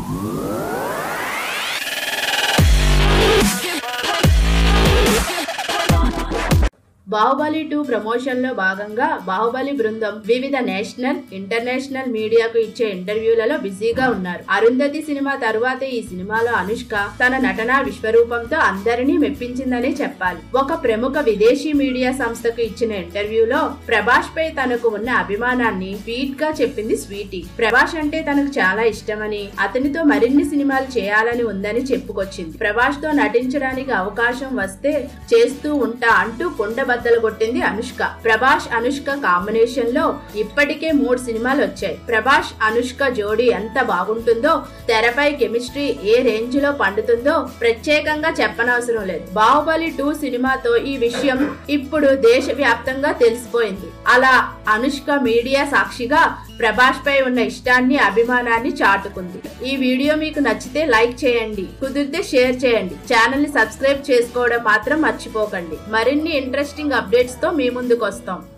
Baahubali two promotion లో భాగంగా బాహుబలి బృందం వివిధ నేషనల్ ఇంటర్నేషనల్ మీడియాకు ఇచ్చే ఇంటర్వ్యూలలో బిజీగా ఉన్నారు అరుంధతి సినిమా తరువాత ఈ సినిమాలో అనుష్క తన నటనా విశ్వరూపంతో అందరినీ మెప్పించిందనే చెప్పాలి ఒక ప్రముఖ విదేశీ మీడియా సంస్థకు ఇచ్చిన ఇంటర్వ్యూలో ప్రభాస్ పై తనకు ఉన్న అభిమానాన్ని ట్వీట్ గా చెప్పింది స్వీటీ ప్రభాస్ అంటే తనకు చాలా ఇష్టమని అతనితో మరిన్ని సినిమాలు చేయాలని ఉందని చెప్పుకొచ్చింది ప్రభాస్ తో నటించడానికి అవకాశం వస్తే చేస్తూ ఉంటా అంటూ కొండబద్దలు కొట్టింది అనుష్క ప్రభాస్ అనుష్క కాంబినేషన్ లో ఇప్పటికే మూడు సినిమాలు వచ్చాయి ప్రభాస్ అనుష్క జోడీ ఎంత బాగుంటుందో తెరపై కెమిస్ట్రీ ఏ రేంజ్ లో పండుతుందో ప్రత్యేకంగా చెప్పనవసరం లేదు బాహుబలి టూ సినిమాతో ఈ విషయం ఇప్పుడు దేశవ్యాప్తంగా తెలిసిపోయింది అలా అనుష్క మీడియా సాక్షిగా ప్రభాస్ పై ఉన్న ఇష్టాన్ని అభిమానాన్ని చాటుకుంది ఈ వీడియో మీకు నచ్చితే లైక్ చేయండి కుదిరితే షేర్ చేయండి ఛానల్ ని సబ్స్క్రైబ్ చేసుకోవడం మాత్రం మర్చిపోకండి మరిన్ని ఇంట్రెస్టింగ్ అప్డేట్స్ తో మీ ముందుకు వస్తాం